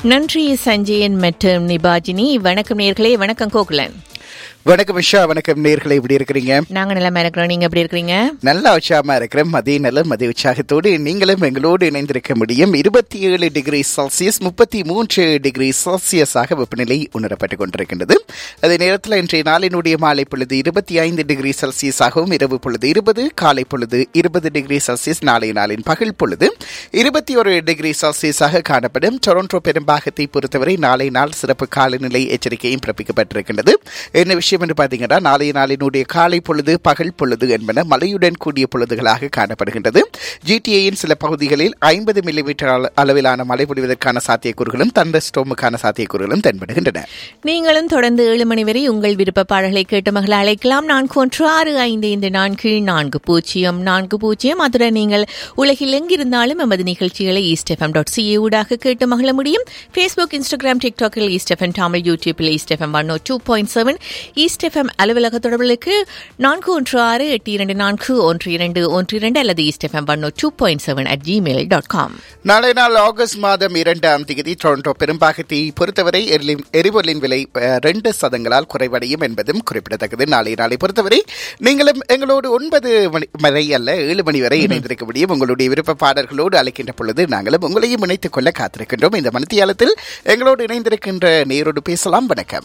நன்றி சஞ்சயன் மற்றும் நிபாஜினி வணக்கம் நேர்களே வணக்கம் கோகுலன் வணக்கம் விஷா வணக்கம் நேர்களை எப்படி இருக்கிறீங்க நாங்க நிலமா இருக்கிறோம் நீங்க எப்படி இருக்கிறீங்க நல்லா உற்சாகமா இருக்கிறேன் மதிய நல்ல மதிய உற்சாகத்தோடு நீங்களும் எங்களோடு இணைந்திருக்க முடியும் இருபத்தி ஏழு டிகிரி செல்சியஸ் முப்பத்தி மூன்று டிகிரி செல்சியஸாக வெப்பநிலை உணரப்பட்டுக் கொண்டிருக்கின்றது அதே நேரத்தில் இன்றைய நாளினுடைய மாலை பொழுது இருபத்தி ஐந்து டிகிரி செல்சியஸாகவும் இரவு பொழுது இருபது காலை பொழுது இருபது டிகிரி செல்சியஸ் நாளைய நாளின் பகல் பொழுது இருபத்தி ஒரு டிகிரி செல்சியஸாக காணப்படும் டொரண்டோ பெரும்பாகத்தை பொறுத்தவரை நாளை நாள் சிறப்பு காலநிலை எச்சரிக்கையும் பிறப்பிக்கப்பட்டிருக்கின்றது என்ன விஷயம் என்று பார்த்தீங்கன்னா நாளைய நாளினுடைய காலை பொழுது பகல் பொழுது என்பன மழையுடன் கூடிய பொழுதுகளாக காணப்படுகின்றது ஜிடிஏயின் சில பகுதிகளில் ஐம்பது மில்லிமீட்டர் அள- அளவிலான மழை பொழிவதற்கான சாத்தியக்கூறுகளும் தண்டர் ஸ்டோமுக்கான சாத்தியக்கூறுகளும் தென்படுகின்றன நீங்களும் தொடர்ந்து ஏழு மணி வரை உங்கள் விருப்ப பாடல்களை கேட்டு மகள் அழைக்கலாம் நான்கு ஒன்று ஆறு ஐந்து ஐந்து நான்கு நான்கு பூஜ்ஜியம் நான்கு பூஜ்ஜியம் அத்துடன் நீங்கள் உலகில் எங்கிருந்தாலும் எமது நிகழ்ச்சிகளை ஈஸ்ட் எஃப்எம் டாட் சிஏ ஊடாக கேட்டு மகிழ முடியும் ஃபேஸ்புக் இன்ஸ்டாகிராம் டிக்டாக்கில் ஈஸ்ட் எஃப்எம் தமிழ் யூடியூப்பில் East FM one two point seven East FM அலுவலக தொடர்புகளுக்கு நான்கு ஒன்று ஆறு எட்டு இரண்டு நான்கு ஒன்று இரண்டு ஒன்று இரண்டு அல்லது East FM one two point seven at Gmail dot com நாளை நாள் ஆகஸ்ட் மாதம் இரண்டாம் தேதி டொரண்டோ பெரும்பாகத்தை பொறுத்தவரை எரிலின்- எரிபொருளின் விலை அஹ், ரெண்டு சதங்களால் குறைவடையும் என்பதும் குறிப்பிடத்தக்கது நாளை நாளை பொறுத்தவரை நீங்களும் எங்களோடு ஒன்பது மணி வரை அல்ல ஏழு மணி வரை இணைந்திருக்க முடியும் உங்களுடைய விருப்ப பாடல்களோடு அழைக்கின்ற பொழுது நாங்களும் உங்களையும் இணைத்துக் கொள்ள காத்திருக்கின்றோம் இந்த மணித்தியாலத்தில் எங்களோடு இணைந்திருக்கின்ற நேரோடு பேசலாம் வணக்கம்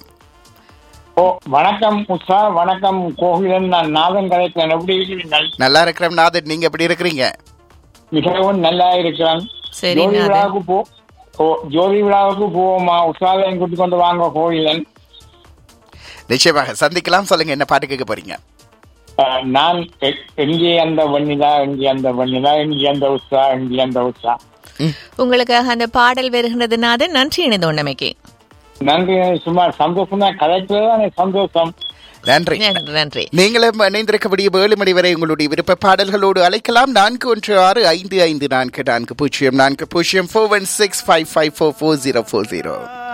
ஓ வணக்கம் உஷா வணக்கம் கோகிலன் நான் நாதன் கலைக்கிறேன் எப்படி இருக்கிறீர்கள் நல்லா இருக்கிறோம் நாதன் நீங்க எப்படி இருக்கிறீங்க மிகவும் நல்லா இருக்கிறேன் சரி, ஜோதி நாதன். விழாவுக்கு போ ஓ ஜோதி விழாவுக்கு போவோமா உஷாவையும் கூட்டிக் கொண்டு வாங்க கோகிலன் நிச்சயமாக சந்திக்கலாம் சொல்லுங்க என்ன பாட்டு கேட்க போறீங்க அஹ், நான் எ- எங்கே அந்த வண்ணிலா எங்கே அந்த வண்ணிலா எங்கே அந்த உஷா எங்கே அந்த உஷா உங்களுக்காக அந்த பாடல் வருகின்றது நாதன் நன்றி இணைந்த உண்டமைக்கு நன்றி சும்மா சந்தோஷம் தான் கலைக்கிறதானே சந்தோஷம் நன்றி நன்றி நன்றி நீங்களும் இணைந்திருக்கக்கூடிய ஏழு மணி வரை உங்களுடைய விருப்ப பாடல்களோடு அழைக்கலாம் நான்கு ஒன்று ஆறு ஐந்து ஐந்து நான்கு நான்கு பூஜ்ஜியம் நான்கு பூஜ்ஜியம் four one six five five four four zero four zero